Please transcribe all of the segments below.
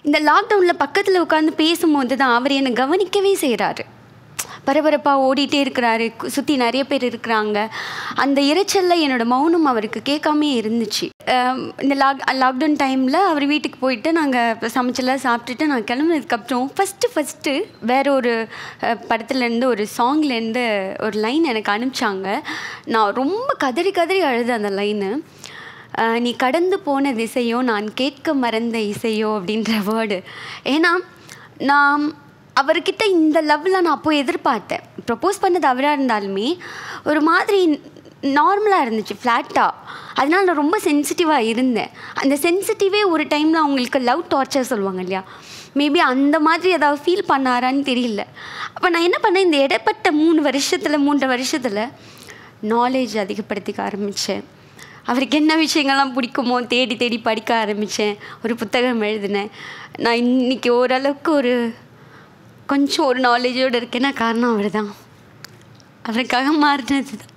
இந்த லாக்டவுனில் பக்கத்தில் உட்காந்து பேசும்போது தான் அவர் என்னை கவனிக்கவே செய்கிறாரு பரபரப்பாக ஓடிட்டே இருக்கிறாரு சுற்றி நிறைய பேர் இருக்கிறாங்க அந்த இரைச்சலில் என்னோட மௌனம் அவருக்கு கேட்காமே இருந்துச்சு அஹ் இந்த லாக் லாக்டவுன் டைமில் அவர் வீட்டுக்கு போயிட்டு நாங்கள் சமைச்செல்லாம் சாப்பிட்டுட்டு நான் கிளம்புனதுக்கப்புறம் ஃபஸ்ட்டு ஃபஸ்ட்டு வேற ஒரு அஹ், படத்துலேருந்து ஒரு சாங்லேருந்து ஒரு லைன் எனக்கு அனுப்பிச்சாங்க நான் ரொம்ப கதறி கதறி அழுது அந்த லைனு அஹ் நீ கடந்து போன திசையோ நான் கேட்க மறந்த இசையோ அப்படின்ற வேர்டு ஏன்னா நான் அவர்கிட்ட இந்த லவ்வில் நான் அப்போ எதிர்பார்த்தேன் ப்ரப்போஸ் பண்ணது அவராக இருந்தாலுமே ஒரு மாதிரி நார்மலாக இருந்துச்சு ஃப்ளாட்டாக அதனால நான் ரொம்ப சென்சிட்டிவாக இருந்தேன் அந்த சென்சிட்டிவே ஒரு டைமில் அவங்களுக்கு லவ் டார்ச்சர் சொல்லுவாங்க இல்லையா மேபி அந்த மாதிரி ஏதாவது ஃபீல் பண்ணாரான்னு தெரியல அப்போ நான் என்ன பண்ணேன் இந்த இடைப்பட்ட மூணு வருஷத்தில் மூன்று வருஷத்தில் நாலேஜ் அதிகப்படுத்திக்க ஆரம்பித்தேன் அவருக்கு என்ன விஷயங்கள்லாம் பிடிக்குமோ தேடி தேடி படிக்க ஆரம்பித்தேன் ஒரு புத்தகம் எழுதினேன் நான் இன்னைக்கு ஓரளவுக்கு ஒரு கொஞ்சம் ஒரு நாலேஜோடு இருக்கேன்னா காரணம் அவர் தான் அவருக்காக மாறினது தான்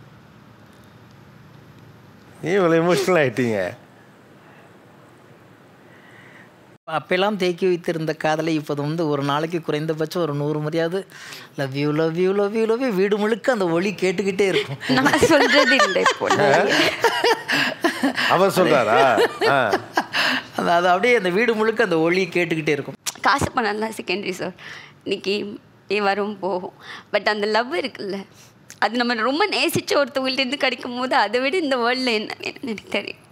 நீ இவ்வளோ எமோஷனல் ஆகிட்டீங்க அப்பெல்லாம் தேக்கி வைத்திருந்த காதலை இப்போது வந்து ஒரு நாளைக்கு குறைந்தபட்சம் ஒரு நூறு முறையாவது love you love you love you love you வீடு முழுக்க அந்த ஒளி கேட்டுக்கிட்டே இருக்கும் நான் சொல்கிறது இல்லை இப்போ அவர் சொல்கிறாரா ஆ அந்த அது அப்படியே அந்த வீடு முழுக்க அந்த ஒளி கேட்டுக்கிட்டே இருக்கும் காசு பணம்லாம் செகண்டரி சார் இன்னைக்கு நீ வரும் போகும் பட் அந்த லவ் இருக்குல்ல அது நம்ம ரொம்ப நேசித்த ஒருத்தவங்கள்ட்டேருந்து கிடைக்கும் போது அதை விட இந்த வேர்ல்டில் என்ன வேணும்னு எனக்கு தெரியும்